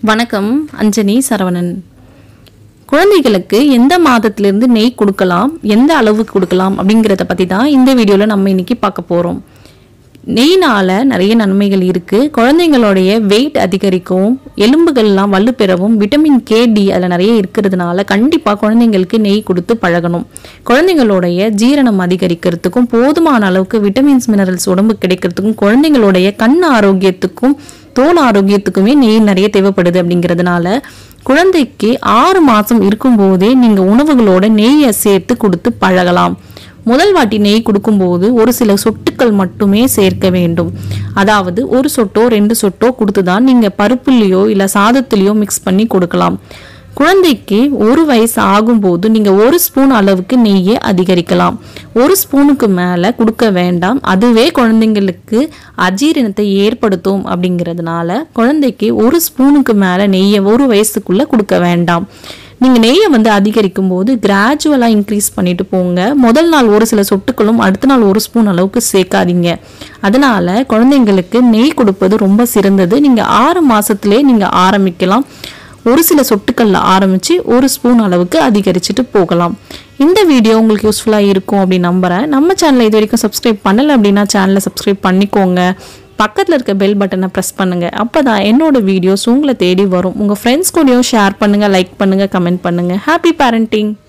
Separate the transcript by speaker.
Speaker 1: வணக்கம் அஞ்சனி சரவணன் குழந்தைகளுக்கு எந்த மாதத்திலிருந்து நெய் கொடுக்கலாம் எந்த அளவுக்கு கொடுக்கலாம் அப்படிங்கிறத பற்றி தான் இந்த வீடியோவில் நம்ம இன்னைக்கு பார்க்க போகிறோம் நெய்னால நிறைய நன்மைகள் இருக்கு குழந்தைங்களுடைய வெயிட் அதிகரிக்கவும் எலும்புகள்லாம் வலுப்பெறவும் விட்டமின் கே டி அதில் நிறைய இருக்கிறதுனால கண்டிப்பாக குழந்தைங்களுக்கு நெய் கொடுத்து பழகணும் குழந்தைங்களுடைய ஜீரணம் அதிகரிக்கிறதுக்கும் போதுமான அளவுக்கு விட்டமின்ஸ் மினரல்ஸ் உடம்பு கிடைக்கிறதுக்கும் குழந்தைங்களுடைய கண் ஆரோக்கியத்துக்கும் தோல் ஆரோக்கியத்துக்குமே நெய் நிறைய தேவைப்படுது அப்படிங்கிறதுனால குழந்தைக்கு ஆறு மாதம் இருக்கும்போதே நீங்கள் உணவுகளோட நெய்யை சேர்த்து கொடுத்து பழகலாம் முதல் வாட்டி நெய் கொடுக்கும்போது ஒரு சில சொட்டுக்கள் மட்டுமே சேர்க்க வேண்டும் அதாவது ஒரு சொட்டோ ரெண்டு சொட்டோ கொடுத்து தான் நீங்கள் பருப்புலையோ இல்லை சாதத்துலேயோ மிக்ஸ் பண்ணி கொடுக்கலாம் குழந்தைக்கு ஒரு வயசு ஆகும்போது நீங்கள் ஒரு ஸ்பூன் அளவுக்கு நெய்யை அதிகரிக்கலாம் ஒரு ஸ்பூனுக்கு மேலே கொடுக்க வேண்டாம் அதுவே குழந்தைங்களுக்கு அஜீரணத்தை ஏற்படுத்தும் அப்படிங்கிறதுனால குழந்தைக்கு ஒரு ஸ்பூனுக்கு மேலே நெய்யை ஒரு வயசுக்குள்ளே கொடுக்க வேண்டாம் நீங்கள் நெய்யை வந்து அதிகரிக்கும் போது கிராஜுவலாக இன்க்ரீஸ் பண்ணிட்டு போங்க முதல் நாள் ஒரு சில சொட்டுக்களும் அடுத்த நாள் ஒரு ஸ்பூன் அளவுக்கு சேர்க்காதீங்க அதனால குழந்தைங்களுக்கு நெய் கொடுப்பது ரொம்ப சிறந்தது நீங்கள் ஆறு மாசத்திலே நீங்கள் ஆரம்பிக்கலாம் ஒரு சில சொட்டுக்கள்ல ஆரம்பிச்சு ஒரு ஸ்பூன் அளவுக்கு அதிகரிச்சுட்டு போகலாம் இந்த வீடியோ உங்களுக்கு யூஸ்ஃபுல்லாக இருக்கும் அப்படின்னு நம்புறேன் நம்ம சேனலை இது வரைக்கும் சப்ஸ்கிரைப் பண்ணலை அப்படின்னா சேனலை சப்ஸ்கிரைப் பண்ணிக்கோங்க பக்கத்தில் இருக்க பெல் பட்டனை ப்ரெஸ் பண்ணுங்க அப்பதான் என்னோட வீடியோஸ் உங்களை தேடி வரும் உங்கள் ஃப்ரெண்ட்ஸ் கூடயும் ஷேர் பண்ணுங்க லைக் பண்ணுங்க கமெண்ட் பண்ணுங்க ஹாப்பி பேரண்டிங்